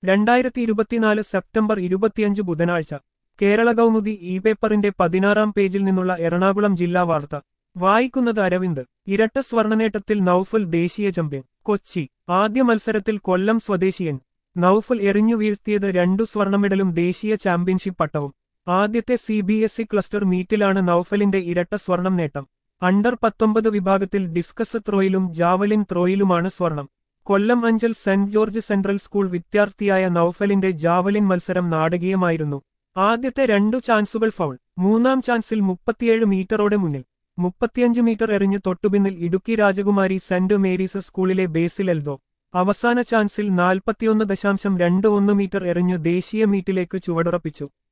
രണ്ടായിരത്തി ഇരുപത്തിനാല് സെപ്റ്റംബർ ഇരുപത്തിയഞ്ച് ബുധനാഴ്ച കേരള കൗമുദി ഇ പേപ്പറിന്റെ പതിനാറാം പേജിൽ നിന്നുള്ള എറണാകുളം ജില്ലാ വാർത്ത വായിക്കുന്നത് അരവിന്ദ് ഇരട്ട സ്വർണ്ണനേട്ടത്തിൽ നൌഫൽ ദേശീയ ചാമ്പ്യൻ കൊച്ചി ആദ്യ മത്സരത്തിൽ കൊല്ലം സ്വദേശിയൻ നൌഫൽ എറിഞ്ഞു വീഴ്ത്തിയത് രണ്ടു സ്വർണമെഡലും ദേശീയ ചാമ്പ്യൻഷിപ്പ് പട്ടവും ആദ്യത്തെ C B S E cluster മീറ്റിലാണ് നൌഫലിന്റെ ഇരട്ട സ്വർണം നേട്ടം അണ്ടർ പത്തൊമ്പത് വിഭാഗത്തിൽ ഡിസ്കസ് ത്രോയിലും ജാവലിൻ ത്രോയിലുമാണ് സ്വർണം Kollam Anchal saint George central school വിദ്യാർത്ഥിയായ നൌഫലിന്റെ ജാവലിൻ മത്സരം നാടകീയമായിരുന്നു ആദ്യത്തെ രണ്ടു ചാൻസുകൾ ഫൗൾ മൂന്നാം ചാൻസിൽ മുപ്പത്തിയേഴ് മീറ്ററോടെ മുന്നിൽ മുപ്പത്തിയഞ്ച് മീറ്റർ എറിഞ്ഞ് തൊട്ടുപിന്നിൽ ഇടുക്കി രാജകുമാരി സെന്റ് മേരീസ് സ്കൂളിലെ ബേസിൽ എൽദോ അവസാന ചാൻസിൽ നാൽപ്പത്തിയൊന്ന് ദശാംശം രണ്ട് ഒന്ന് മീറ്റർ എറിഞ്ഞ് ദേശീയ മീറ്റിലേക്ക് ചുവടുറപ്പിച്ചു